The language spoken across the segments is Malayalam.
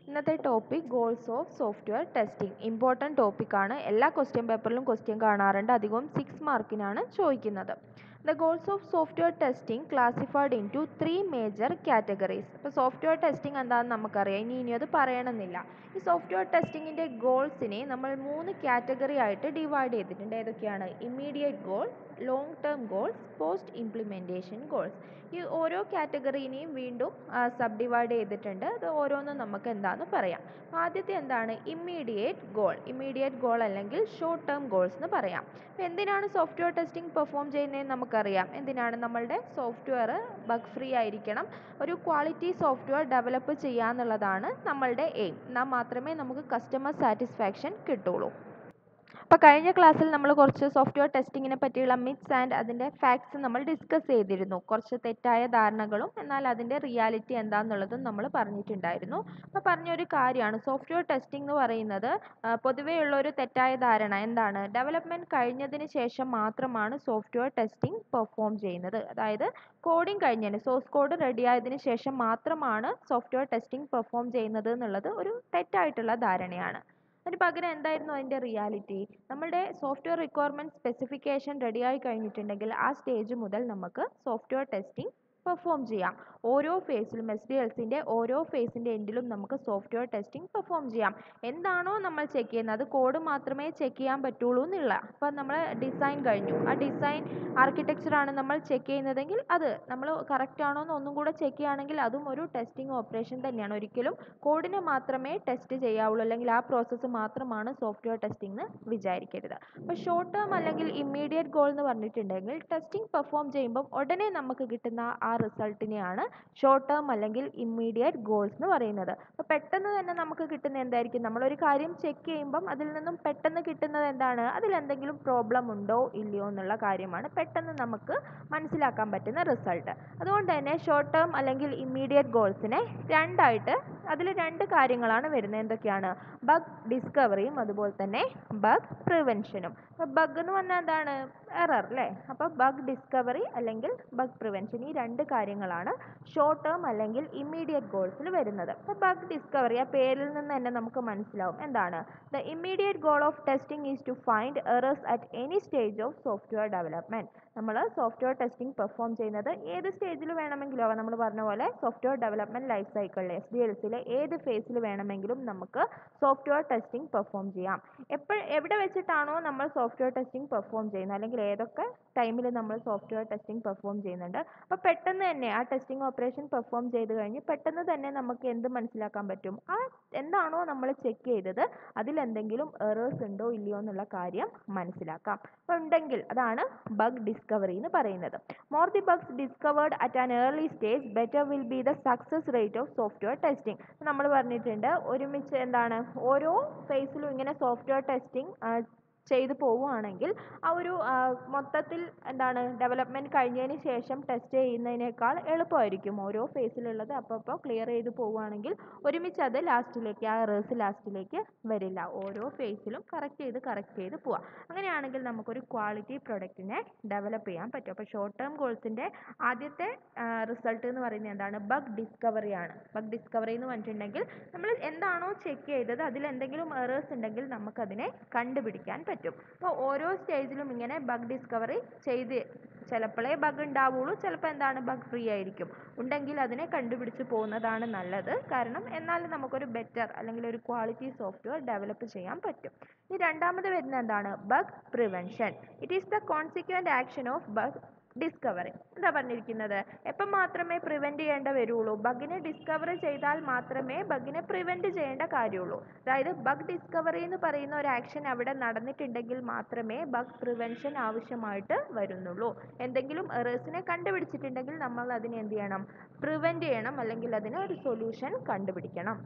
ഇന്നത്തെ topic goals of software testing important ടോപ്പിക്കാണ് എല്ലാ ക്വസ്റ്റ്യൻ പേപ്പറിലും ക്വസ്റ്റ്യൻ കാണാറുണ്ട് അധികവും സിക്സ് മാർക്കിനാണ് ചോദിക്കുന്നത് the goals of software testing classified in two three major categories ഇപ്പോൾ സോഫ്റ്റ്വെയർ ടെസ്റ്റിംഗ് എന്താണെന്ന് നമുക്കറിയാം ഇനി ഇനി അത് പറയണമെന്നില്ല ഈ സോഫ്റ്റ്വെയർ ടെസ്റ്റിങ്ങിൻ്റെ ഗോൾസിനെ നമ്മൾ മൂന്ന് കാറ്റഗറി ആയിട്ട് ഡിവൈഡ് ചെയ്തിട്ടുണ്ട് ഏതൊക്കെയാണ് immediate goals long term goals post implementation goals ഈ ഓരോ കാറ്റഗറീനെയും വീണ്ടും സബ് ഡിവൈഡ് ചെയ്തിട്ടുണ്ട് അത് ഓരോന്നും നമുക്ക് എന്താണെന്ന് പറയാം ആദ്യത്തെ എന്താണ് ഇമ്മീഡിയറ്റ് ഗോൾ ഇമ്മീഡിയറ്റ് ഗോൾ അല്ലെങ്കിൽ ഷോർട്ട് ടേം ഗോൾസ് എന്ന് പറയാം അപ്പോൾ എന്തിനാണ് സോഫ്റ്റ്വെയർ ടെസ്റ്റിംഗ് പെർഫോം ചെയ്യുന്നതെന്ന് നമുക്കറിയാം എന്തിനാണ് നമ്മളുടെ സോഫ്റ്റ്വെയർ ബഗ് ഫ്രീ ആയിരിക്കണം ഒരു ക്വാളിറ്റി സോഫ്റ്റ്വെയർ ഡെവലപ്പ് ചെയ്യുക എന്നുള്ളതാണ് നമ്മളുടെ എയിം എന്നാൽ മാത്രമേ നമുക്ക് കസ്റ്റമർ സാറ്റിസ്ഫാക്ഷൻ കിട്ടുള്ളൂ അപ്പോൾ കഴിഞ്ഞ ക്ലാസ്സിൽ നമ്മൾ കുറച്ച് സോഫ്റ്റ്വെയർ ടെസ്റ്റിങ്ങിനെ പറ്റിയുള്ള മിത്സ് ആൻഡ് അതിൻ്റെ ഫാക്ട്സ് നമ്മൾ ഡിസ്കസ് ചെയ്തിരുന്നു കുറച്ച് തെറ്റായ ധാരണകളും എന്നാൽ അതിൻ്റെ റിയാലിറ്റി എന്താണെന്നുള്ളതും നമ്മൾ പറഞ്ഞിട്ടുണ്ടായിരുന്നു അപ്പോൾ പറഞ്ഞൊരു കാര്യമാണ് സോഫ്റ്റ്വെയർ ടെസ്റ്റിംഗ് എന്ന് പറയുന്നത് പൊതുവെയുള്ള ഒരു തെറ്റായ ധാരണ എന്താണ് ഡെവലപ്മെൻറ്റ് കഴിഞ്ഞതിന് ശേഷം മാത്രമാണ് സോഫ്റ്റ്വെയർ ടെസ്റ്റിംഗ് പെർഫോം ചെയ്യുന്നത് അതായത് കോഡിംഗ് കഴിഞ്ഞതിന് സോഴ്സ് കോഡ് റെഡി ആയതിനു ശേഷം മാത്രമാണ് സോഫ്റ്റ്വെയർ ടെസ്റ്റിംഗ് പെർഫോം ചെയ്യുന്നത് എന്നുള്ളത് ഒരു തെറ്റായിട്ടുള്ള ധാരണയാണ് അതിന് പകരം എന്തായിരുന്നു അതിൻ്റെ റിയാലിറ്റി നമ്മളുടെ സോഫ്റ്റ്വെയർ റിക്വയർമെൻറ്റ് സ്പെസിഫിക്കേഷൻ റെഡി ആയി കഴിഞ്ഞിട്ടുണ്ടെങ്കിൽ ആ സ്റ്റേജ് മുതൽ നമുക്ക് സോഫ്റ്റ്വെയർ ടെസ്റ്റിംഗ് പെർഫോം ചെയ്യാം ഓരോ ഫേസിലും എസ് ഡി എൽസിൻ്റെ ഓരോ ഫേസിൻ്റെ എൻഡിലും നമുക്ക് സോഫ്റ്റ്വെയർ ടെസ്റ്റിംഗ് പെർഫോം ചെയ്യാം എന്താണോ നമ്മൾ ചെക്ക് ചെയ്യുന്നത് അത് കോഡ് മാത്രമേ ചെക്ക് ചെയ്യാൻ പറ്റുള്ളൂ എന്നുള്ള അപ്പോൾ നമ്മൾ ഡിസൈൻ കഴിഞ്ഞു ആ ഡിസൈൻ ആർക്കിടെക്ചറാണ് നമ്മൾ ചെക്ക് ചെയ്യുന്നതെങ്കിൽ അത് നമ്മൾ കറക്റ്റ് ആണോ എന്ന് ഒന്നും കൂടെ ചെക്ക് ചെയ്യുകയാണെങ്കിൽ അതും ഒരു ടെസ്റ്റിംഗ് ഓപ്പറേഷൻ തന്നെയാണ് ഒരിക്കലും കോഡിനെ മാത്രമേ ടെസ്റ്റ് ചെയ്യാവുള്ളൂ അല്ലെങ്കിൽ ആ പ്രോസസ്സ് മാത്രമാണ് സോഫ്റ്റ്വെയർ ടെസ്റ്റിംഗ് എന്ന് വിചാരിക്കരുത് അപ്പോൾ ഷോർട്ട് ടേം അല്ലെങ്കിൽ ഇമ്മീഡിയറ്റ് ഗോൾ എന്ന് പറഞ്ഞിട്ടുണ്ടെങ്കിൽ ടെസ്റ്റിംഗ് പെർഫോം ചെയ്യുമ്പോൾ ഉടനെ നമുക്ക് കിട്ടുന്ന ആ റിസൾട്ടിനെയാണ് ഷോർട്ട് ടേം അല്ലെങ്കിൽ ഇമ്മീഡിയറ്റ് ഗോൾസ് എന്ന് പറയുന്നത് അപ്പോൾ പെട്ടെന്ന് തന്നെ നമുക്ക് കിട്ടുന്ന എന്തായിരിക്കും നമ്മളൊരു കാര്യം ചെക്ക് ചെയ്യുമ്പം അതിൽ നിന്നും പെട്ടെന്ന് കിട്ടുന്നത് എന്താണ് അതിൽ എന്തെങ്കിലും പ്രോബ്ലം ഉണ്ടോ ഇല്ലയോ എന്നുള്ള കാര്യമാണ് പെട്ടെന്ന് നമുക്ക് മനസ്സിലാക്കാൻ പറ്റുന്ന റിസൾട്ട് അതുകൊണ്ട് തന്നെ ഷോർട്ട് ടേം അല്ലെങ്കിൽ ഇമ്മീഡിയറ്റ് ഗോൾസിനെ രണ്ടായിട്ട് അതിൽ രണ്ട് കാര്യങ്ങളാണ് വരുന്നത് എന്തൊക്കെയാണ് ബഗ് ഡിസ്കവറിയും അതുപോലെ തന്നെ ബഗ് പ്രിവെൻഷനും അപ്പോൾ ബഗ് എന്ന് പറഞ്ഞാൽ എന്താണ് എറർ അല്ലേ അപ്പോൾ ബഗ് ഡിസ്കവറി അല്ലെങ്കിൽ ബഗ് പ്രിവെൻഷൻ ഈ രണ്ട് കാര്യങ്ങളാണ് ഷോർട്ട് ടേം അല്ലെങ്കിൽ ഇമ്മീഡിയറ്റ് ഗോൾസിൽ വരുന്നത് അപ്പോൾ ബഗ് ഡിസ്കവറി ആ പേരിൽ നിന്ന് തന്നെ നമുക്ക് മനസ്സിലാവും എന്താണ് the immediate goal of testing is to find errors at any stage of software development നമ്മൾ സോഫ്റ്റ്വെയർ ടെസ്റ്റിംഗ് പെർഫോം ചെയ്യുന്നത് ഏത് സ്റ്റേജിൽ വേണമെങ്കിലും ആവാം നമ്മൾ പറഞ്ഞ പോലെ സോഫ്റ്റ്വെയർ ഡെവലപ്മെൻറ്റ് ലൈഫ് സൈക്കിളിൽ എസ് ഡി എൽസിലെ ഏത് ഫേസിൽ വേണമെങ്കിലും നമുക്ക് സോഫ്റ്റ്വെയർ ടെസ്റ്റിംഗ് പെർഫോം ചെയ്യാം എപ്പോൾ എവിടെ വെച്ചിട്ടാണോ നമ്മൾ സോഫ്റ്റ്വെയർ ടെസ്റ്റിംഗ് പെർഫോം ചെയ്യുന്നത് അല്ലെങ്കിൽ ഏതൊക്കെ ടൈമിൽ നമ്മൾ സോഫ്റ്റ്വെയർ ടെസ്റ്റിംഗ് പെർഫോം ചെയ്യുന്നുണ്ട് അപ്പോൾ പെട്ടെന്ന് തന്നെ ആ ടെസ്റ്റിംഗ് ഓപ്പറേഷൻ പെർഫോം ചെയ്ത് കഴിഞ്ഞ് പെട്ടെന്ന് തന്നെ നമുക്ക് എന്ത് മനസ്സിലാക്കാൻ പറ്റും ആ എന്താണോ നമ്മൾ ചെക്ക് ചെയ്തത് അതിലെന്തെങ്കിലും എറേഴ്സ് ഉണ്ടോ ഇല്ലയോ എന്നുള്ള കാര്യം മനസ്സിലാക്കാം അപ്പോൾ ഉണ്ടെങ്കിൽ അതാണ് ബഗ് ഡിസ്കവറി എന്ന് പറയുന്നത് more the bugs discovered at an early stage better will be the success rate of software testing നമ്മൾ പറഞ്ഞിട്ടുണ്ട് ഒരുമിച്ച് എന്താണ് ഓരോ ഫേസിലും ഇങ്ങനെ സോഫ്റ്റ്വെയർ ടെസ്റ്റിംഗ് ചെയ്തു പോവുകയാണെങ്കിൽ ആ ഒരു മൊത്തത്തിൽ എന്താണ് ഡെവലപ്മെൻറ്റ് കഴിഞ്ഞതിന് ശേഷം ടെസ്റ്റ് ചെയ്യുന്നതിനേക്കാൾ എളുപ്പമായിരിക്കും ഓരോ ഫേസിലുള്ളത് അപ്പോൾ അപ്പോൾ ക്ലിയർ ചെയ്ത് പോവുകയാണെങ്കിൽ ഒരുമിച്ച് അത് ലാസ്റ്റിലേക്ക് ആ എറേഴ്സ് ലാസ്റ്റിലേക്ക് വരില്ല ഓരോ ഫേസിലും കറക്റ്റ് ചെയ്ത് കറക്റ്റ് ചെയ്ത് പോവാം അങ്ങനെയാണെങ്കിൽ നമുക്കൊരു ക്വാളിറ്റി പ്രൊഡക്റ്റിനെ ഡെവലപ്പ് ചെയ്യാൻ പറ്റും അപ്പോൾ ഷോർട്ട് ടേം ഗോൾസിൻ്റെ ആദ്യത്തെ റിസൾട്ട് എന്ന് പറയുന്നത് എന്താണ് ബഗ് ഡിസ്കവറി ആണ് ബഗ് ഡിസ്കവറി എന്ന് പറഞ്ഞിട്ടുണ്ടെങ്കിൽ നമ്മൾ എന്താണോ ചെക്ക് ചെയ്തത് അതിൽ എന്തെങ്കിലും എറേഴ്സ് ഉണ്ടെങ്കിൽ നമുക്കതിനെ കണ്ടുപിടിക്കാൻ പറ്റും അപ്പോൾ ഓരോ സ്റ്റേജിലും ഇങ്ങനെ ബഗ് ഡിസ്കവറി ചെയ്ത് ചിലപ്പോഴേ ബഗ് ഉണ്ടാവുള്ളൂ ചിലപ്പോൾ എന്താണ് ബഗ് ഫ്രീ ആയിരിക്കും ഉണ്ടെങ്കിൽ അതിനെ കണ്ടുപിടിച്ച് പോകുന്നതാണ് നല്ലത് കാരണം എന്നാൽ നമുക്കൊരു ബെറ്റർ അല്ലെങ്കിൽ ഒരു ക്വാളിറ്റി സോഫ്റ്റ്വെയർ ഡെവലപ്പ് ചെയ്യാൻ പറ്റും ഇനി രണ്ടാമത് വരുന്ന എന്താണ് bug prevention it is the consequent action of bug discovery എന്താ പറഞ്ഞിരിക്കുന്നത് എപ്പം മാത്രമേ പ്രിവെൻറ്റ് ചെയ്യേണ്ട വരുള്ളൂ ബഗിനെ ഡിസ്കവർ ചെയ്താൽ മാത്രമേ ബഗിനെ പ്രിവെൻറ്റ് ചെയ്യേണ്ട കാര്യമുള്ളൂ അതായത് ബഗ് ഡിസ്കവറി എന്ന് പറയുന്ന ഒരു ആക്ഷൻ അവിടെ നടന്നിട്ടുണ്ടെങ്കിൽ മാത്രമേ ബഗ് പ്രിവെൻഷൻ ആവശ്യമായിട്ട് വരുന്നുള്ളൂ എന്തെങ്കിലും എറേഴ്സിനെ കണ്ടുപിടിച്ചിട്ടുണ്ടെങ്കിൽ നമ്മൾ അതിനെ എന്ത് ചെയ്യണം പ്രിവെൻറ്റ് ചെയ്യണം അല്ലെങ്കിൽ അതിന് ഒരു സൊല്യൂഷൻ കണ്ടുപിടിക്കണം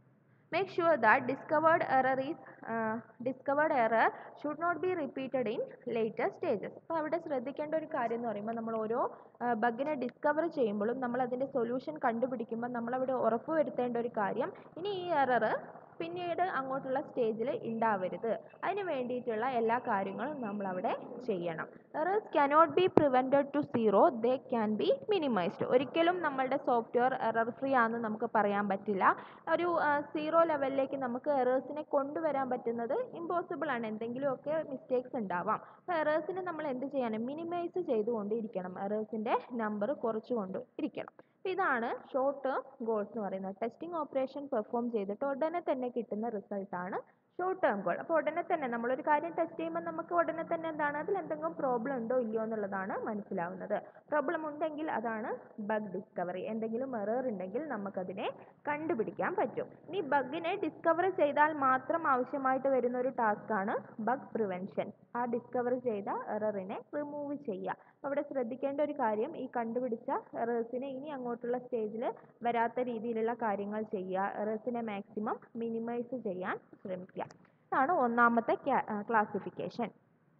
make sure that discovered error is uh, discovered error should not be repeated in later stages അപ്പോൾ അവിടെ ശ്രദ്ധിക്കേണ്ട ഒരു കാര്യം എന്ന് പറയുമ്പോൾ നമ്മൾ ഓരോ ബഗിനെ ഡിസ്കവർ ചെയ്യുമ്പോഴും നമ്മൾ അതിൻ്റെ സൊല്യൂഷൻ കണ്ടുപിടിക്കുമ്പോൾ നമ്മളവിടെ ഉറപ്പ് വരുത്തേണ്ട ഒരു കാര്യം ഇനി ഈ എറർ പിന്നീട് അങ്ങോട്ടുള്ള സ്റ്റേജിൽ ഉണ്ടാവരുത് അതിന് വേണ്ടിയിട്ടുള്ള എല്ലാ കാര്യങ്ങളും നമ്മൾ അവിടെ ചെയ്യണം errors cannot be prevented to zero they can be minimized ഒരിക്കലും നമ്മളുടെ സോഫ്റ്റ്വെയർ എറർ ഫ്രീ ആണെന്ന് നമുക്ക് പറയാൻ പറ്റില്ല ഒരു സീറോ ലെവലിലേക്ക് നമുക്ക് എറേഴ്സിനെ കൊണ്ടുവരാൻ പറ്റുന്നത് ഇമ്പോസിബിൾ ആണ് എന്തെങ്കിലുമൊക്കെ മിസ്റ്റേക്സ് ഉണ്ടാവാം അപ്പോൾ എറേഴ്സിനെ നമ്മൾ എന്ത് ചെയ്യണം മിനിമൈസ് ചെയ്തുകൊണ്ട് ഇരിക്കണം എറേഴ്സിൻ്റെ നമ്പർ കുറച്ചുകൊണ്ട് ഇരിക്കണം അപ്പോൾ ഇതാണ് ഷോർട്ട് ടേം ഗോൾസ് എന്ന് പറയുന്നത് ടെസ്റ്റിംഗ് ഓപ്പറേഷൻ പെർഫോം ചെയ്തിട്ട് ഉടനെ തന്നെ കിട്ടുന്ന റിസൾട്ടാണ് ഷോർട്ട് ടേം ഗോൾ അപ്പോൾ ഉടനെ തന്നെ നമ്മളൊരു കാര്യം ടെസ്റ്റ് ചെയ്യുമ്പോൾ നമുക്ക് ഉടനെ തന്നെ എന്താണ് അതിൽ എന്തെങ്കിലും പ്രോബ്ലം ഉണ്ടോ ഇല്ലയോ എന്നുള്ളതാണ് മനസ്സിലാവുന്നത് പ്രോബ്ലം ഉണ്ടെങ്കിൽ അതാണ് ബഗ് ഡിസ്കവറി എന്തെങ്കിലും എറർ ഉണ്ടെങ്കിൽ നമുക്കതിനെ കണ്ടുപിടിക്കാൻ പറ്റും ഇനി ബഗിനെ ഡിസ്കവർ ചെയ്താൽ മാത്രം ആവശ്യമായിട്ട് വരുന്ന ഒരു ടാസ്ക്കാണ് ബഗ് പ്രിവെൻഷൻ ആ ഡിസ്കവർ ചെയ്ത എററിനെ റിമൂവ് ചെയ്യുക അപ്പോൾ അവിടെ ശ്രദ്ധിക്കേണ്ട ഒരു കാര്യം ഈ കണ്ടുപിടിച്ച എറേഴ്സിനെ ഇനി അങ്ങോട്ടുള്ള സ്റ്റേജിൽ വരാത്ത രീതിയിലുള്ള കാര്യങ്ങൾ ചെയ്യുക എറേഴ്സിനെ മാക്സിമം മിനിമൈസ് ചെയ്യാൻ ശ്രമിക്കുക ഇതാണ് ഒന്നാമത്തെ ക്ലാസിഫിക്കേഷൻ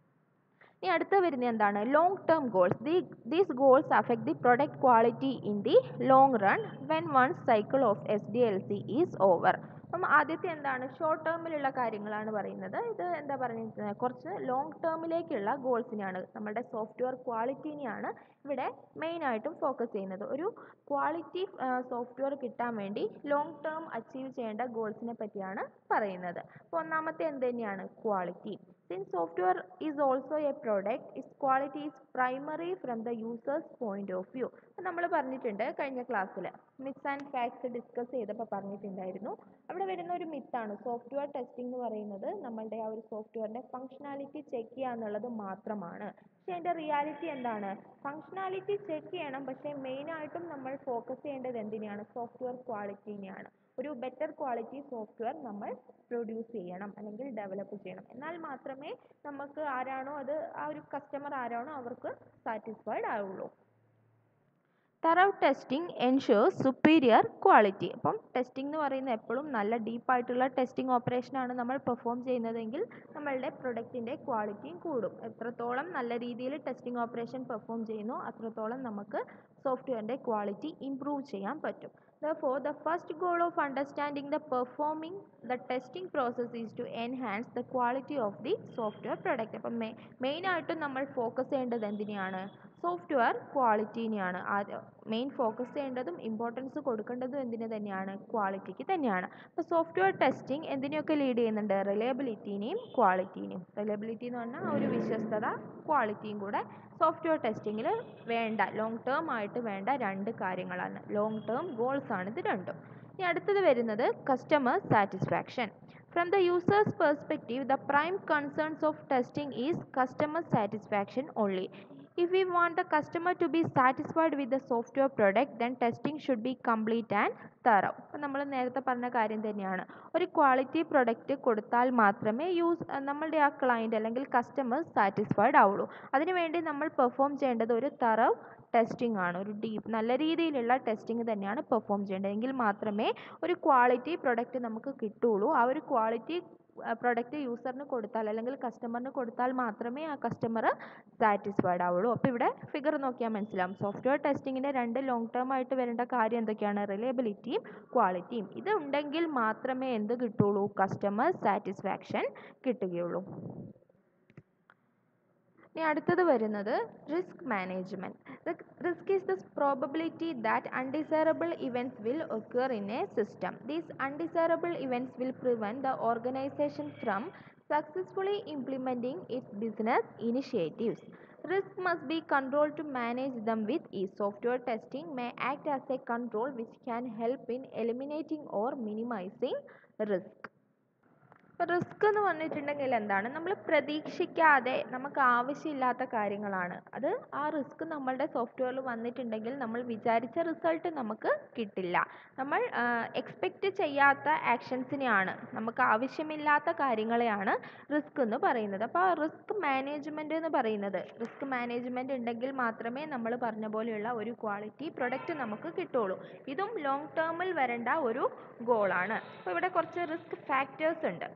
ഇനി അടുത്ത വരുന്ന എന്താണ് long term goals the these goals affect the product quality in the long run when one cycle of S D L C is over അപ്പം ആദ്യത്തെ എന്താണ് ഷോർട്ട് ടേമിലുള്ള കാര്യങ്ങളാണ് പറയുന്നത് ഇത് എന്താ പറയുന്നത് കുറച്ച് ലോങ് ടേമിലേക്കുള്ള ഗോൾസിനെയാണ് നമ്മുടെ സോഫ്റ്റ്വെയർ ക്വാളിറ്റീനെയാണ് ഇവിടെ മെയിനായിട്ടും ഫോക്കസ് ചെയ്യുന്നത് ഒരു ക്വാളിറ്റി സോഫ്റ്റ്വെയർ കിട്ടാൻ വേണ്ടി ലോങ് ടേം അച്ചീവ് ചെയ്യേണ്ട ഗോൾസിനെ പറ്റിയാണ് പറയുന്നത് അപ്പോൾ ഒന്നാമത്തെ എന്ത് തന്നെയാണ് quality Since software is also a product, its quality is primary from the user's point of view. നമ്മൾ പറഞ്ഞിട്ടുണ്ട് കഴിഞ്ഞ ക്ലാസ്സിൽ മിത്സ് ആൻഡ് ഫാക്ട്സ് ഡിസ്കസ് ചെയ്തപ്പോൾ പറഞ്ഞിട്ടുണ്ടായിരുന്നു അവിടെ വരുന്ന ഒരു മിത്താണ് സോഫ്റ്റ്വെയർ ടെസ്റ്റിംഗ് എന്ന് പറയുന്നത് നമ്മളുടെ ആ ഒരു സോഫ്റ്റ്വെയറിൻ്റെ ഫങ്ഷനാലിറ്റി ചെക്ക് ചെയ്യുക എന്നുള്ളത് മാത്രമാണ് പക്ഷേ അതിൻ്റെ റിയാലിറ്റി എന്താണ് ഫങ്ഷനാലിറ്റി ചെക്ക് ചെയ്യണം പക്ഷേ മെയിനായിട്ടും നമ്മൾ ഫോക്കസ് ചെയ്യേണ്ടത് എന്തിനെയാണ് സോഫ്റ്റ്വെയർ ക്വാളിറ്റീനെയാണ് ഒരു ബെറ്റർ ക്വാളിറ്റി സോഫ്റ്റ്വെയർ നമ്മൾ പ്രൊഡ്യൂസ് ചെയ്യണം അല്ലെങ്കിൽ ഡെവലപ്പ് ചെയ്യണം എന്നാൽ മാത്രമേ നമുക്ക് ആരാണോ അത് ആ ഒരു കസ്റ്റമർ ആരാണോ അവർക്ക് സാറ്റിസ്ഫൈഡ് ആവുള്ളൂ thereby testing ensures superior quality അപ്പം ടെസ്റ്റിംഗ് എന്ന് പറയുന്നത് എപ്പോഴും നല്ല ഡീപ്പായിട്ടുള്ള ടെസ്റ്റിംഗ് ഓപ്പറേഷനാണ് നമ്മൾ പെർഫോം ചെയ്യുന്നതെങ്കിൽ നമ്മളുടെ പ്രൊഡക്റ്റിൻ്റെ ക്വാളിറ്റിയും കൂടും എത്രത്തോളം നല്ല രീതിയിൽ ടെസ്റ്റിംഗ് ഓപ്പറേഷൻ പെർഫോം ചെയ്യുന്നു അത്രത്തോളം നമുക്ക് സോഫ്റ്റ്വെയറിൻ്റെ ക്വാളിറ്റി ഇംപ്രൂവ് ചെയ്യാൻ പറ്റും Therefore, the first goal of understanding the performing the testing process is to enhance the quality of the software product. അപ്പം മെയിനായിട്ടും നമ്മൾ ഫോക്കസ് ചെയ്യേണ്ടത് എന്തിനെയാണ് സോഫ്റ്റ്വെയർ ക്വാളിറ്റീനെയാണ് മെയിൻ ഫോക്കസ് ചെയ്യേണ്ടതും ഇമ്പോർട്ടൻസ് കൊടുക്കേണ്ടതും എന്തിനു തന്നെയാണ് ക്വാളിറ്റിക്ക് തന്നെയാണ് അപ്പോൾ സോഫ്റ്റ്വെയർ ടെസ്റ്റിംഗ് എന്തിനെയൊക്കെ ലീഡ് ചെയ്യുന്നുണ്ട് റിലയബിലിറ്റീനെയും ക്വാളിറ്റീനെയും റിലയബിലിറ്റി എന്ന് പറഞ്ഞാൽ ഒരു വിശ്വസ്തത ക്വാളിറ്റിയും കൂടെ സോഫ്റ്റ്വെയർ ടെസ്റ്റിങ്ങിൽ വേണ്ട ലോങ് ടേം ആയിട്ട് വേണ്ട രണ്ട് കാര്യങ്ങളാണ് ലോങ് ടേം ഗോൾസ് ആണ് ഇത് രണ്ടും ഇനി അടുത്തത് വരുന്നത് customer satisfaction from the users perspective the prime concerns of testing is customer satisfaction only If we want the customer to be satisfied with the software product, then testing should be complete and thorough. അപ്പോൾ നമ്മൾ നേരത്തെ പറഞ്ഞ കാര്യം തന്നെയാണ് ഒരു ക്വാളിറ്റി പ്രൊഡക്റ്റ് കൊടുത്താൽ മാത്രമേ യൂസ് നമ്മളുടെ ആ ക്ലയൻറ്റ് അല്ലെങ്കിൽ കസ്റ്റമർ സാറ്റിസ്ഫൈഡ് ആവുള്ളൂ അതിനുവേണ്ടി നമ്മൾ പെർഫോം ചെയ്യേണ്ടത് ഒരു തറവ് ടെസ്റ്റിംഗ് ആണ് ഒരു ഡീപ്പ് നല്ല രീതിയിലുള്ള ടെസ്റ്റിംഗ് തന്നെയാണ് പെർഫോം ചെയ്യേണ്ടത് എങ്കിൽ മാത്രമേ ഒരു ക്വാളിറ്റി പ്രൊഡക്റ്റ് നമുക്ക് കിട്ടുള്ളൂ ആ ഒരു ക്വാളിറ്റി പ്രൊഡക്റ്റ് യൂസറിന് കൊടുത്താൽ അല്ലെങ്കിൽ കസ്റ്റമറിന് കൊടുത്താൽ മാത്രമേ ആ കസ്റ്റമർ സാറ്റിസ്ഫൈഡ് ആവുള്ളൂ അപ്പോൾ ഇവിടെ ഫിഗർ നോക്കിയാൽ മനസ്സിലാവും സോഫ്റ്റ്വെയർ ടെസ്റ്റിങ്ങിൻ്റെ രണ്ട് ലോങ് ടേം ആയിട്ട് വരേണ്ട കാര്യം എന്തൊക്കെയാണ് റിലയബിലിറ്റിയും ക്വാളിറ്റിയും ഇത് ഉണ്ടെങ്കിൽ മാത്രമേ എന്ത് കിട്ടുള്ളൂ കസ്റ്റമർ സാറ്റിസ്ഫാക്ഷൻ കിട്ടുകയുള്ളൂ ഇനി അടുത്തത് വരുന്നത് risk management risk is the probability that undesirable events will occur in a system these undesirable events will prevent the organization from successfully implementing its business initiatives. Risk must be controlled to manage them with ease. Software testing may act as a control which can help in eliminating or minimizing risk. Risk എന്ന് പറഞ്ഞിട്ടുണ്ടെങ്കിൽ എന്താണ് നമ്മൾ പ്രതീക്ഷിക്കാതെ നമുക്ക് ആവശ്യമില്ലാത്ത കാര്യങ്ങളാണ് അത് ആ റിസ്ക് നമ്മളുടെ സോഫ്റ്റ്വെയറിൽ വന്നിട്ടുണ്ടെങ്കിൽ നമ്മൾ വിചാരിച്ച റിസൾട്ട് നമുക്ക് കിട്ടില്ല നമ്മൾ എക്സ്പെക്റ്റ് ചെയ്യാത്ത ആക്ഷൻസിനെയാണ് നമുക്ക് ആവശ്യമില്ലാത്ത കാര്യങ്ങളെയാണ് റിസ്ക് എന്ന് പറയുന്നത് അപ്പോൾ ആ റിസ്ക് മാനേജ്മെൻറ്റ് എന്ന് പറയുന്നത് റിസ്ക് മാനേജ്മെൻറ്റ് ഉണ്ടെങ്കിൽ മാത്രമേ നമ്മൾ പറഞ്ഞ പോലെയുള്ള ഒരു ക്വാളിറ്റി പ്രൊഡക്റ്റ് നമുക്ക് കിട്ടുള്ളൂ ഇതും ലോങ് ടേമിൽ വരേണ്ട ഒരു ഗോളാണ് അപ്പോൾ ഇവിടെ കുറച്ച് റിസ്ക് ഫാക്ടേഴ്സ് ഉണ്ട്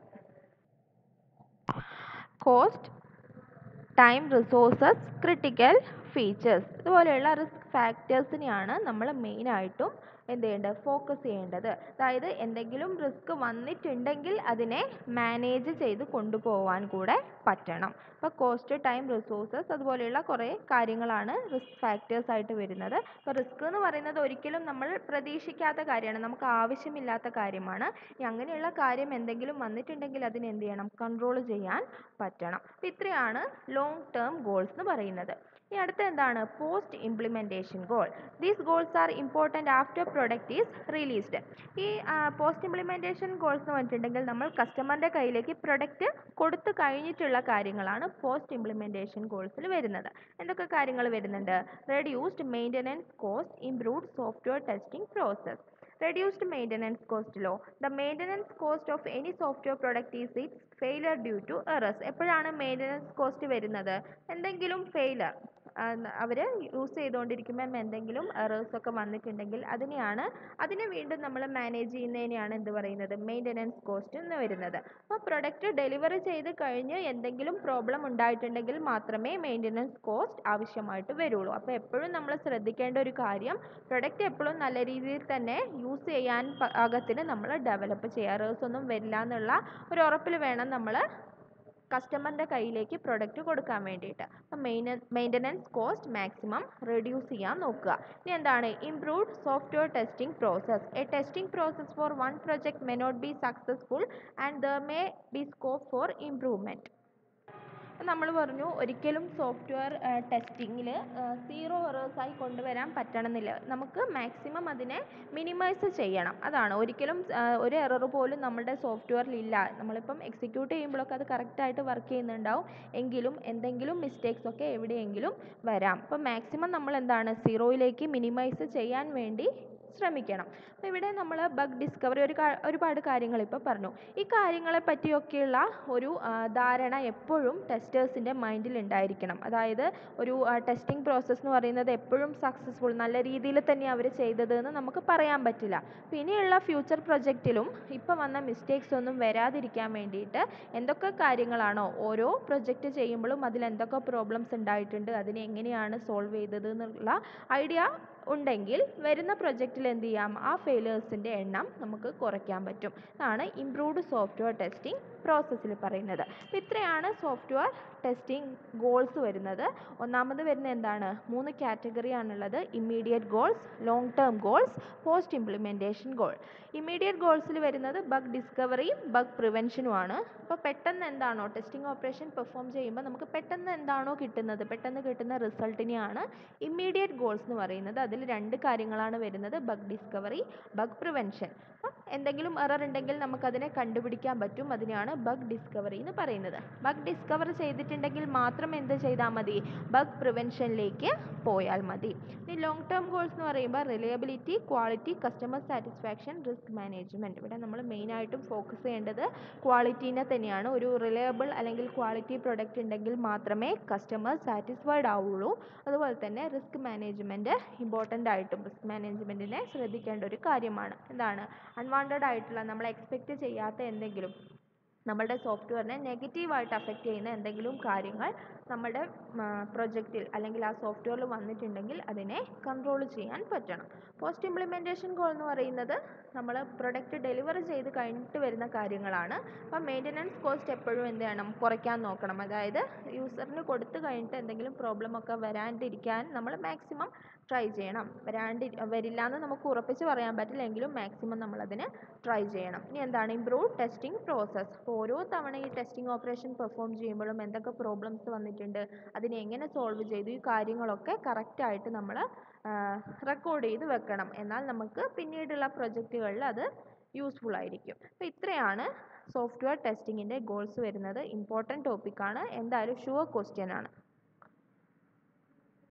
cost time resources critical features ഇതുപോലെയുള്ള റിസ്ക് ഫാക്ടേഴ്സിനെയാണ് നമ്മൾ മെയിനായിട്ടും എന്ത് ചെയ്യേണ്ടത് ഫോക്കസ് ചെയ്യേണ്ടത് അതായത് എന്തെങ്കിലും റിസ്ക് വന്നിട്ടുണ്ടെങ്കിൽ അതിനെ മാനേജ് ചെയ്ത് കൊണ്ടുപോകാൻ കൂടെ പറ്റണം അപ്പോൾ കോസ്റ്റ് ടൈം റിസോഴ്സസ് അതുപോലെയുള്ള കുറേ കാര്യങ്ങളാണ് റിസ്ക് ഫാക്ടേഴ്സ് ആയിട്ട് വരുന്നത് അപ്പോൾ റിസ്ക് എന്ന് പറയുന്നത് ഒരിക്കലും നമ്മൾ പ്രതീക്ഷിക്കാത്ത കാര്യമാണ് നമുക്ക് ആവശ്യമില്ലാത്ത കാര്യമാണ് ഇനി അങ്ങനെയുള്ള കാര്യം എന്തെങ്കിലും വന്നിട്ടുണ്ടെങ്കിൽ അതിനെ എന്ത് ചെയ്യണം കൺട്രോൾ ചെയ്യാൻ പറ്റണം അപ്പോൾ ഇത്രയാണ് ലോങ് ടേം ഗോൾസ് എന്ന് പറയുന്നത് ഇനി അടുത്ത എന്താണ് post implementation goal these goals are important after product is released ഈ പോസ്റ്റ് ഇംപ്ലിമെൻറ്റേഷൻ ഗോൾസ് എന്ന് പറഞ്ഞിട്ടുണ്ടെങ്കിൽ നമ്മൾ കസ്റ്റമറിൻ്റെ കയ്യിലേക്ക് പ്രൊഡക്റ്റ് കൊടുത്തു കഴിഞ്ഞിട്ടുള്ള കാര്യങ്ങളാണ് പോസ്റ്റ് ഇംപ്ലിമെൻറ്റേഷൻ ഗോൾസിൽ വരുന്നത് എന്തൊക്കെ കാര്യങ്ങൾ വരുന്നുണ്ട് reduced maintenance cost improved software testing process reduced maintenance cost law the maintenance cost of any software product is its failure due to errors എപ്പോഴാണ് മെയിൻ്റനൻസ് കോസ്റ്റ് വരുന്നത് എന്തെങ്കിലും ഫെയിലർ അവർ യൂസ് ചെയ്തുകൊണ്ടിരിക്കുമ്പം എന്തെങ്കിലും എറേഴ്സ് ഒക്കെ വന്നിട്ടുണ്ടെങ്കിൽ അതിനെയാണ് അതിനെ വീണ്ടും നമ്മൾ മാനേജ് ചെയ്യുന്നതിനെയാണ് എന്ത് പറയുന്നത് മെയിൻ്റനൻസ് കോസ്റ്റ് എന്ന് വരുന്നത് അപ്പോൾ പ്രൊഡക്റ്റ് ഡെലിവറി ചെയ്ത് കഴിഞ്ഞ് എന്തെങ്കിലും പ്രോബ്ലം ഉണ്ടായിട്ടുണ്ടെങ്കിൽ മാത്രമേ മെയിൻ്റനൻസ് കോസ്റ്റ് ആവശ്യമായിട്ട് വരുള്ളൂ അപ്പോൾ എപ്പോഴും നമ്മൾ ശ്രദ്ധിക്കേണ്ട ഒരു കാര്യം പ്രൊഡക്റ്റ് എപ്പോഴും നല്ല രീതിയിൽ തന്നെ യൂസ് ചെയ്യാൻ പാകത്തിന് നമ്മൾ ഡെവലപ്പ് ചെയ്യുക എറേഴ്സ് ഒന്നും വരില്ല എന്നുള്ള ഒരു ഉറപ്പിൽ വേണം നമ്മൾ കസ്റ്റമറിൻ്റെ കയ്യിലേക്ക് പ്രൊഡക്റ്റ് കൊടുക്കാൻ വേണ്ടിയിട്ട് അപ്പം main maintenance cost maximum reduce ചെയ്യാൻ നോക്കുക ഇനി എന്താണ് improved software testing process a testing process for one project may not be successful and the may be scope for improvement നമ്മൾ പറഞ്ഞു ഒരിക്കലും സോഫ്റ്റ്വെയർ ടെസ്റ്റിങ്ങിൽ സീറോ എറേഴ്സായി കൊണ്ടുവരാൻ പറ്റണമെന്നില്ല നമുക്ക് മാക്സിമം അതിനെ മിനിമൈസ് ചെയ്യണം അതാണ് ഒരിക്കലും ഒരു എറർ പോലും നമ്മുടെ സോഫ്റ്റ്വെയറിൽ ഇല്ല നമ്മളിപ്പം എക്സിക്യൂട്ട് ചെയ്യുമ്പോഴൊക്കെ അത് കറക്റ്റായിട്ട് വർക്ക് ചെയ്യുന്നുണ്ടാവും എങ്കിലും എന്തെങ്കിലും മിസ്റ്റേക്സ് ഒക്കെ എവിടെയെങ്കിലും വരാം അപ്പം മാക്സിമം നമ്മൾ എന്താണ് സീറോയിലേക്ക് മിനിമൈസ് ചെയ്യാൻ വേണ്ടി ശ്രമിക്കണം അപ്പോൾ ഇവിടെ നമ്മൾ ബഗ് ഡിസ്കവറി ഒരു ഒരുപാട് കാര്യങ്ങൾ ഇപ്പോൾ പറഞ്ഞു ഈ കാര്യങ്ങളെ പറ്റിയൊക്കെയുള്ള ഒരു ധാരണ എപ്പോഴും ടെസ്റ്റേഴ്സിൻ്റെ മൈൻഡിൽ ഉണ്ടായിരിക്കണം അതായത് ഒരു ടെസ്റ്റിംഗ് പ്രോസസ്സ് എന്ന് പറയുന്നത് എപ്പോഴും സക്സസ്ഫുൾ നല്ല രീതിയിൽ തന്നെ അവർ ചെയ്തത് എന്ന് നമുക്ക് പറയാൻ പറ്റില്ല പിന്നെയുള്ള ഫ്യൂച്ചർ പ്രൊജക്റ്റിലും ഇപ്പോൾ വന്ന മിസ്റ്റേക്സ് ഒന്നും വരാതിരിക്കാൻ വേണ്ടിയിട്ട് എന്തൊക്കെ കാര്യങ്ങളാണോ ഓരോ പ്രൊജക്റ്റ് ചെയ്യുമ്പോഴും അതിൽ എന്തൊക്കെ പ്രോബ്ലംസ് ഉണ്ടായിട്ടുണ്ട് അതിനെ എങ്ങനെയാണ് സോൾവ് ചെയ്തത് എന്നുള്ള ഐഡിയ ഉണ്ടെങ്കിൽ വരുന്ന പ്രൊജക്റ്റിൽ എന്ത് ചെയ്യാം ആ ഫെയിലേഴ്സിൻ്റെ എണ്ണം നമുക്ക് കുറയ്ക്കാൻ പറ്റും അതാണ് ഇംപ്രൂവ്ഡ് സോഫ്റ്റ്വെയർ ടെസ്റ്റിംഗ് പ്രോസസ്സിൽ പറയുന്നത് അപ്പോൾ ഇത്രയാണ് സോഫ്റ്റ്വെയർ ടെസ്റ്റിംഗ് ഗോൾസ് വരുന്നത് ഒന്നാമത് വരുന്ന എന്താണ് മൂന്ന് കാറ്റഗറിയാണുള്ളത് immediate goals long term goals post implementation goal immediate ഗോൾസിൽ വരുന്നത് ബഗ് ഡിസ്കവറിയും ബഗ് പ്രിവെൻഷനുമാണ് അപ്പോൾ പെട്ടെന്ന് എന്താണോ ടെസ്റ്റിംഗ് ഓപ്പറേഷൻ പെർഫോം ചെയ്യുമ്പോൾ നമുക്ക് പെട്ടെന്ന് എന്താണോ കിട്ടുന്നത് പെട്ടെന്ന് കിട്ടുന്ന റിസൾട്ടിനെയാണ് ഇമ്മീഡിയറ്റ് ഗോൾസ് എന്ന് പറയുന്നത് അതിൽ രണ്ട് കാര്യങ്ങളാണ് വരുന്നത് ബഗ് ഡിസ്കവറി ബഗ് പ്രിവെൻഷൻ എന്തെങ്കിലും എറർ ഉണ്ടെങ്കിൽ നമുക്കതിനെ കണ്ടുപിടിക്കാൻ പറ്റും അതിനെയാണ് ബഗ് ഡിസ്കവറി എന്ന് പറയുന്നത് ബഗ് ഡിസ്കവർ ചെയ്തിട്ടുണ്ടെങ്കിൽ മാത്രം എന്ത് ചെയ്താൽ മതി ബഗ് പ്രിവെൻഷനിലേക്ക് പോയാൽ മതി ഇനി ലോങ് ടേം ഗോൾസ് എന്ന് പറയുമ്പോൾ reliability quality customer satisfaction risk management ഇവിടെ നമ്മൾ മെയിനായിട്ടും ഫോക്കസ് ചെയ്യേണ്ടത് ക്വാളിറ്റീനെ തന്നെയാണ് ഒരു റിലയബിൾ അല്ലെങ്കിൽ ക്വാളിറ്റി പ്രൊഡക്റ്റ് ഉണ്ടെങ്കിൽ മാത്രമേ കസ്റ്റമർ സാറ്റിസ്ഫൈഡ് ആവുള്ളൂ അതുപോലെ തന്നെ റിസ്ക് മാനേജ്മെൻറ്റ് ഇമ്പോർട്ടൻ്റ് ആയിട്ടും റിസ്ക് മാനേജ്മെൻറ്റിനെ ശ്രദ്ധിക്കേണ്ട ഒരു കാര്യമാണ് എന്താണ് അൺവാണ്ടഡ് ആയിട്ടുള്ള നമ്മൾ എക്സ്പെക്റ്റ് ചെയ്യാത്ത എന്തെങ്കിലും നമ്മളുടെ സോഫ്റ്റ്വെയറിനെ നെഗറ്റീവായിട്ട് അഫക്റ്റ് ചെയ്യുന്ന എന്തെങ്കിലും കാര്യങ്ങൾ നമ്മുടെ പ്രൊജക്റ്റിൽ അല്ലെങ്കിൽ ആ സോഫ്റ്റ്വെയറിൽ വന്നിട്ടുണ്ടെങ്കിൽ അതിനെ കൺട്രോൾ ചെയ്യാൻ പറ്റണം പോസ്റ്റ് ഇംപ്ലിമെൻറ്റേഷൻ ഗോൾ എന്ന് പറയുന്നത് നമ്മൾ പ്രൊഡക്റ്റ് ഡെലിവർ ചെയ്ത് കഴിഞ്ഞിട്ട് വരുന്ന കാര്യങ്ങളാണ് അപ്പം മെയിൻ്റനൻസ് കോസ്റ്റ് എപ്പോഴും എന്ത് ചെയ്യണം കുറയ്ക്കാൻ നോക്കണം അതായത് യൂസറിന് കൊടുത്തു കഴിഞ്ഞിട്ട് എന്തെങ്കിലും പ്രോബ്ലം ഒക്കെ വരാണ്ടിരിക്കാൻ നമ്മൾ മാക്സിമം ട്രൈ ചെയ്യണം വരാണ്ടി വരില്ല എന്ന് നമുക്ക് ഉറപ്പിച്ച് പറയാൻ പറ്റില്ല എങ്കിലും മാക്സിമം നമ്മളതിന് ട്രൈ ചെയ്യണം ഇനി എന്താണ് ഇംപ്രൂവ് ടെസ്റ്റിംഗ് പ്രോസസ്സ് ഓരോ തവണ ഈ ടെസ്റ്റിംഗ് ഓപ്പറേഷൻ പെർഫോം ചെയ്യുമ്പോഴും എന്തൊക്കെ പ്രോബ്ലംസ് വന്നിട്ടുണ്ട് അതിനെ എങ്ങനെ സോൾവ് ചെയ്തു ഈ കാര്യങ്ങളൊക്കെ കറക്റ്റായിട്ട് നമ്മൾ റെക്കോർഡ് ചെയ്ത് വെക്കണം എന്നാൽ നമുക്ക് പിന്നീടുള്ള പ്രൊജക്റ്റുകളിൽ അത് യൂസ്ഫുൾ ആയിരിക്കും അപ്പോൾ ഇത്രയാണ് സോഫ്റ്റ്വെയർ ടെസ്റ്റിങ്ങിൻ്റെ ഗോൾസ് വരുന്നത് ഇമ്പോർട്ടൻറ്റ് ടോപ്പിക്കാണ് എന്തായാലും ഷുവർ ക്വസ്റ്റ്യൻ ആണ്